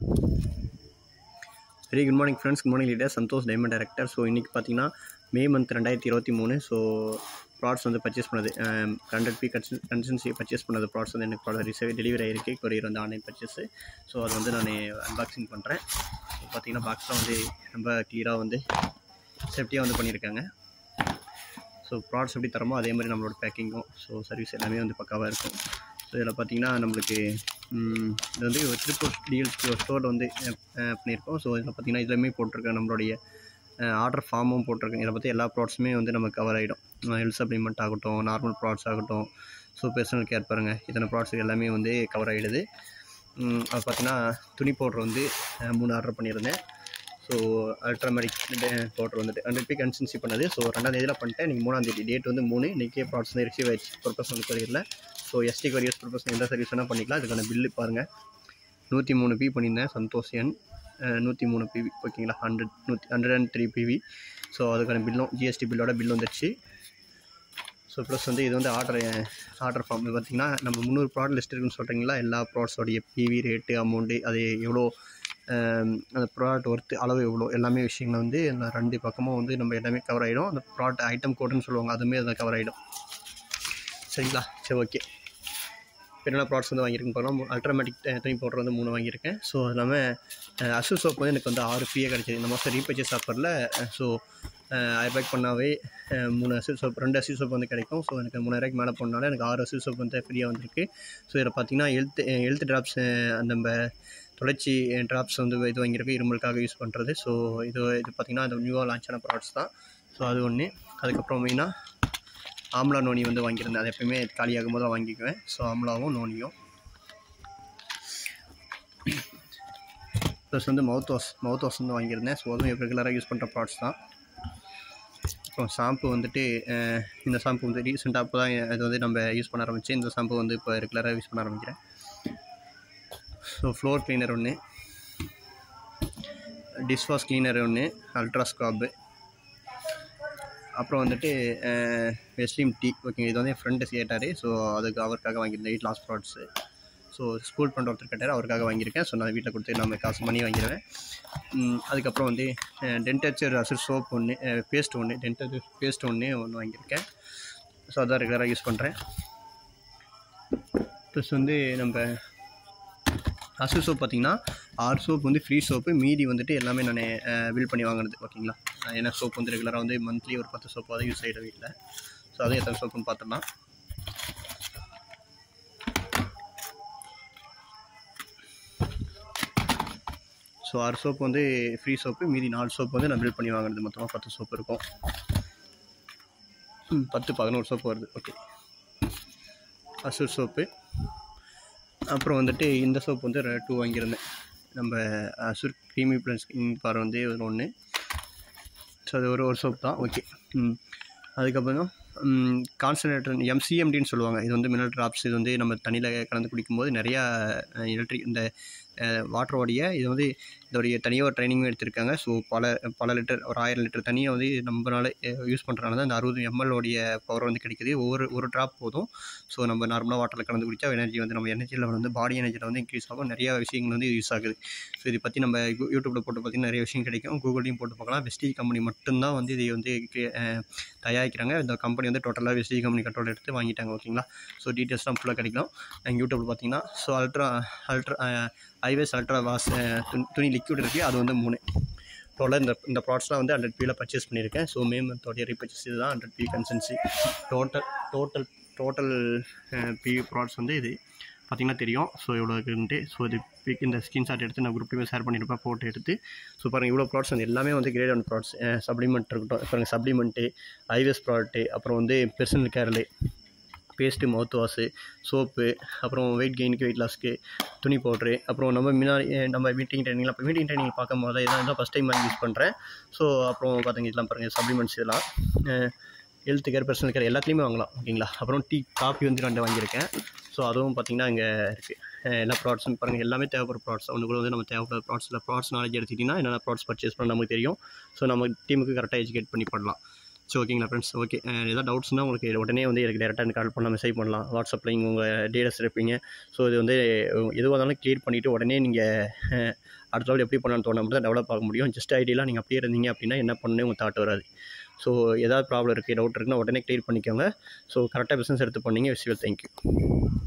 very good morning friends good morning leader Santhosh diamond director so இன்றைக்கி பார்த்தீங்கன்னா May month ரெண்டாயிரத்தி இருபத்தி மூணு ஸோ ப்ராடக்ட்ஸ் வந்து பர்ச்சேஸ் பண்ணது ஹண்ட்ரட் பி கன்சன் கன்சன்சி பர்ச்சேஸ் பண்ணது ப்ராடக்ட்ஸ் வந்து எனக்கு ப்ராடக்ட் ரிசீவ் டெலிவரி ஆகிருக்கு கொரியர் வந்து ஆன்லைன் பர்ச்சேஸு ஸோ அது வந்து நான் அன்பாக்சிங் பண்ணுறேன் ஸோ பார்த்தீங்கன்னா பாக்ஸ்லாம் வந்து ரொம்ப க்ளியராக வந்து சேஃப்டியாக வந்து பண்ணியிருக்காங்க ஸோ ப்ராடக்ட்ஸ் எப்படி தரமோ அதே மாதிரி நம்மளோட பேக்கிங்கும் ஸோ சர்வீஸ் எல்லாமே வந்து பக்காவாக இருக்கும் ஸோ இதில் பார்த்தீங்கன்னா நம்மளுக்கு ம், இது வந்து ஒரு திருப்பூர் டிஎல்ஸ் ஸ்டோரில் வந்து அஹ், அஹ், பண்ணியிருக்கோம் ஸோ இதில் பார்த்தீங்கன்னா இதுலேயுமே போட்டிருக்கேன் நம்மளுடைய ஆர்டர் ஃபார்மும் போட்டிருக்கேன் இதில் பற்றி எல்லா ப்ராடக்ட்ஸுமே வந்து நமக்கு கவர் ஆகிடும் ஹெல்த் சப்ளிமெண்ட் ஆகட்டும் நார்மல் ப்ராடக்ட்ஸ் ஆகட்டும் ஸோ பர்சனல் கேர் பாருங்கள் இத்தனை ப்ராடக்ட்ஸ் எல்லாமே வந்து கவர் ஆகிடுது ம், அது பார்த்தீங்கன்னா துணி பவுடர் வந்து அஹ், மூணு ஆர்டர் பண்ணியிருந்தேன் ஸோ அல்ட்ராமேட்டிக் பவுடர் வந்துட்டு ஹண்ட்ரட் பி கன்சன்சி பண்ணது ஸோ ரெண்டாம் தேதியில் பண்ணிட்டேன் நீங்கள் மூணாம் தேதி டேட் வந்து மூணு இன்றைக்கே ப்ராடக்ட்ஸ் வந்து ரிசீவ் ஆயிடுச்சு பர்பஸ் வந்து கொரியரில் ஸோ எஸ்டி கொரியர்ஸ் பர்பஸ் எந்த சர்வீஸ் வேணால் பண்ணிக்கலாம் இதுக்கான பில்லு பாருங்கள் நூற்றி மூணு பி பண்ணியிருந்தேன் சந்தோஷ் எண் நூற்றி மூணு பிவி ஓகேங்களா ஹண்ட்ரட் நூற்றி hundred and three PV so அதுக்கான பில்லும் ஜிஎஸ்டி பில்லோட பில் வந்துடுச்சு ஸோ ப்ளஸ் வந்து இது வந்து ஆர்டர் ஆர்டர் ஃபார்ம் பார்த்தீங்கன்னா நம்ம முந்நூறு ப்ராடக்ட் லிஸ்ட் இருக்குன்னு சொல்கிறீங்களா எல்லா ப்ராடக்ட்ஸோடைய பிவி ரேட்டு அமௌண்ட்டு அது எவ்வளோ ஆம், அந்த ப்ராடக்ட் ஒர்த்து அளவு எவ்வளோ எல்லாமே விஷயங்கள் வந்து இந்த ரெண்டு பக்கமும் வந்து நம்ம எல்லாமே கவர் ஆகிடும் அந்த ப்ராடக்ட் ஐட்டம் கோடுன்னு சொல்லுவாங்க அதுவுமே அதில் கவர் ஆகிடும் சரிங்களா சரி ஓகே இப்போ என்னென்ன ப்ராடக்ட்ஸ் வந்து வாங்கியிருக்கேன் பார்க்கலாம் அல்ட்ராமேட்டிக் துணி பவுடர் வந்து மூணு வாங்கியிருக்கேன் ஸோ அது இல்லாமல் அசு சோப் வந்து எனக்கு வந்து ஆறு ஃப்ரீயாக கிடச்சிது இந்த மாதம் ரீபர்ச்சேஸ் ஆஃபரில் ஸோ ஐபேக் பண்ணாவே அஹ், மூணு அசில் சோப் ரெண்டு அசில் சோப் வந்து கிடைக்கும் ஸோ எனக்கு மூணாயிரூபாய்க்கு மேலே போனால எனக்கு ஆறு அசில் சோப் வந்து ஃப்ரீயாக வந்திருக்கு ஸோ இதில் பார்த்தீங்கன்னா ஹெல்த் ஹெல்த் ட்ராப்ஸ் அந்த நம்ம தொலைச்சி ட்ராப்ஸ் வந்து இது வாங்கியிருக்கு இருமலுக்காக யூஸ் பண்ணுறது ஸோ இது இது பார்த்திங்கன்னா அது நியூவாக லான்ச் ஆன ப்ராடக்ட்ஸ் தான் ஸோ அது ஒன்று அதுக்கப்புறம் மெயினாக ஆம்லா நோனி வந்து வாங்கியிருந்தேன் அது எப்பயுமே காலியாகும் போது வாங்கிக்குவேன் ஸோ ஆம்லாவும் நோனியும் ப்ளஸ் வந்து மவுத் வாஷ் மவுத் வாஷ் வந்து வாங்கியிருந்தேன் ஸோ அதுவும் ரெகுலராக யூஸ் பண்ணுற ப்ராடக்ட்ஸ் தான் அப்புறம் ஷாம்பு வந்துட்டு அஹ், இந்த ஷாம்பு வந்து ரீசெண்டாக அப்போ தான் இது வந்து நம்ம யூஸ் பண்ண ஆரம்பிச்சு இந்த ஷாம்பு வந்து இப்போ ரெகுலராக யூஸ் பண்ண ஆரம்பிக்கிறேன் ஸோ ஃப்ளோர் கிளீனர் ஒன்று டிஷ்வாஷ் கிளீனர் ஒன்று அல்ட்ரா ஸ்காப்பு அப்புறம் வந்துட்டு வெஸ்லிம் டீ ஓகே இது வந்து என் ஃப்ரெண்டு கேட்டார் ஸோ அதுக்கு அவருக்காக வாங்கியிருந்தேன் weight loss products so school friend ஒருத்தர் கேட்டார் அவருக்காக வாங்கியிருக்கேன் ஸோ நான் வீட்டில் கொடுத்து நம்ம காசு பண்ணி வாங்கிடுவேன் ம், அதுக்கப்புறம் வந்து டென்டச்சர் அசர் சோப் ஒன்று பேஸ்ட் ஒன்று டென்டச்சர் பேஸ்ட் ஒன்று ஒன்று வாங்கியிருக்கேன் ஸோ அதான் ரெகுலராக யூஸ் பண்ணுறேன் ப்ளஸ் வந்து நம்ம அசு சோப் பார்த்தீங்கன்னா ஆறு சோப் வந்து ஃப்ரீ சோப்பு மீதி வந்துட்டு எல்லாமே நான் பில் பண்ணி வாங்கினது ஓகேங்களா நான் ஏன்னா சோப் வந்து ரெகுலராக வந்து மந்த்லி ஒரு பத்து சோப்பாவது யூஸ் ஆகிடும் வீட்டில் ஸோ அதுவும் எத்தனை சோப்புன்னு பார்த்துடலாம் ஸோ ஆறு சோப்பு வந்து ஃப்ரீ சோப்பு மீதி நாலு சோப்பு வந்து நான் பில் பண்ணி வாங்கினது மொத்தமாக பத்து சோப்பு இருக்கும் ம், பத்து பதினோரு சோப்பு வருது ஓகே அசூர் சோப்பு அப்புறம் வந்துட்டு இந்த சோப் வந்து டூ வாங்கியிருந்தேன் நம்ம அசுர் க்ரீமி ப்ளஸ் பார் வந்து ஒன்று ஸோ அது ஒரு ஒரு சோப் தான் ஓகே ம் அதுக்கப்புறம் கான்சன்ட்ரேட்டர் எம்சிஎம்டின்னு சொல்லுவாங்க இது வந்து மினரல் ட்ராப்ஸ் இது வந்து நம்ம தண்ணியில் கலந்து குடிக்கும்போது நிறையா எலக்ட்ரிக் இந்த வாட்டரோடைய இது வந்து இதோடைய தனியாக ஒரு ட்ரைனிங்கும் எடுத்திருக்காங்க ஸோ பல பல லிட்டர் ஒரு ஆயிரம் லிட்டர் தண்ணியை வந்து நம்மளால யூஸ் பண்ணுறனால தான் இந்த அறுபது எம்எல் உடைய பவர் வந்து கிடைக்குது ஒவ்வொரு ஒரு ட்ராப் போதும் ஸோ நம்ம நார்மலாக வாட்டரில் கலந்து குடித்தா எனர்ஜி வந்து நம்ம எனர்ஜி லெவல் வந்து பாடி எனர்ஜியில் வந்து இன்க்ரீஸ் ஆகும் நிறையா விஷயங்கள் வந்து யூஸ் ஆகுது ஸோ இதை பற்றி நம்ம யூ- யூடியூப்பில் போட்டு பார்த்தீங்கன்னா நிறைய விஷயம் கிடைக்கும் கூகுள்லையும் போட்டு பார்க்கலாம் வெஸ்டேஜ் கம்பெனி மட்டும்தான் வந்து இதை வந்து crea- அஹ் தயாரிக்கிறாங்க இந்த கம்பெனி வந்து டோட்டலாக வெஸ்டேஜ் கம்பெனி கண்ட்ரோல் எடுத்து வாங்கிட்டாங்க ஓகேங்களா ஸோ டீட்டெயில்ஸ்லாம் ஃபுல்லாக கிடைக்கும் எங்கள் யூடியூப்பில் பார்த்தீங்கன்னா ஸோ அல்ட்ரா அல்ட்ரா ஐவேஸ் அல்ட்ரா வாஷ் துணி லிக்விட் இருக்குது அது வந்து மூணு டோட்டலாக இந்த இந்த ப்ராடக்ட்ஸ்லாம் வந்து ஹண்ட்ரட் பியில் பர்ச்சேஸ் பண்ணியிருக்கேன் ஸோ மே மந்தோடைய ரீபர்ச்சேஸ் இதுதான் ஹண்ட்ரட் பி கன்சன்சி total total total P products வந்து இது பார்த்தீங்கன்னா தெரியும் ஸோ இவ்வளோ இருக்குன்ட்டு ஸோ இது pic இந்த ஸ்க்ரீன்ஷாட் எடுத்து நான் குரூப்லேயுமே ஷேர் பண்ணியிருப்பேன் ஃபோட்டோ எடுத்து ஸோ பாருங்கள் இவ்வளோ ப்ராடக்ட்ஸ் வந்து எல்லாமே வந்து கிரேட் ஒன் ப்ராடக்ட்ஸ் சப்ளிமெண்ட் இருக்கட்டும் பாருங்கள் சப்ளிமெண்ட்டு ஐவேஸ் ப்ராடக்ட்டு அப்புறம் வந்து பெர்சனல் கேர்லு பேஸ்ட்டு மவுத் வாஷு சோப்பு அப்புறம் வெயிட் கெயினுக்கு வெயிட் லாஸ்க்கு துணி பவுட்ரு அப்புறம் நம்ம முன்னாடி அஹ் நம்ம மீட்டிங் ட்ரைனிங்லாம் இப்போ மீட்டிங் ட்ரைனிங் பார்க்கும் போது இதான் தான் ஃபஸ்ட் டைம் நான் யூஸ் பண்ணுறேன் ஸோ அப்புறம் பார்த்தீங்க இதெல்லாம் பாருங்கள் சப்ளிமெண்ட்ஸ் இதெல்லாம் ஹெல்த் கேர் பர்சனல் கேர் எல்லாத்துலேயுமே வாங்கலாம் ஓகேங்களா அப்புறம் டீ காஃபி வந்து ரெண்டு வாங்கியிருக்கேன் ஸோ அதுவும் பார்த்தீங்கன்னா இங்கே இருக்குது எல்லா ப்ராடக்ட்ஸும் பாருங்கள் எல்லாமே தேவைப்படுற ப்ராடக்ட்ஸ் ஒன்றுக்குள்ள வந்து நம்ம தேவைப்படுற ப்ராடக்ட்ஸில் ப்ராடக்ட்ஸ் நாலேஜ் எடுத்துக்கிட்டிங்கன்னா என்னென்ன ப்ராடக்ட்ஸ் பர்ச்சேஸ் பண்ண நமக்கு தெரியும் ஸோ நம்ம டீமுக்கு கரெக்டாக எஜுகேட் பண்ணி பண்ணலாம் ஸோ ஓகேங்களா ஃப்ரெண்ட்ஸ் ஓகே ஏதாவது டவுட்ஸ்னால் உங்களுக்கு உடனே வந்து எனக்கு டேரெக்டாக எனக்கு கால் பண்ணலாம் மெசேஜ் பண்ணலாம் வாட்ஸ்அப்பில் நீங்கள் உங்கள் டீடைல்ஸ் இருப்பீங்க ஸோ இது வந்து எதுவாக இருந்தாலும் க்ளியர் பண்ணிவிட்டு உடனே நீங்கள் அடுத்த லெவல் எப்படி பண்ணலாம்னு தோணும் தான் டெவலப் ஆக முடியும் ஜஸ்ட் ஐடியெலாம் நீங்கள் அப்படியே இருந்தீங்க அப்படின்னா என்ன பண்ணணும் உங்கள் தாட் வராது ஸோ ஏதாவது ப்ராப்ளம் இருக்குது டவுட் இருக்குன்னா உடனே க்ளியர் பண்ணிக்கோங்க ஸோ கரெக்டாக பிஸ்னஸ் எடுத்து பண்ணீங்க விஷயம் தேங்க்யூ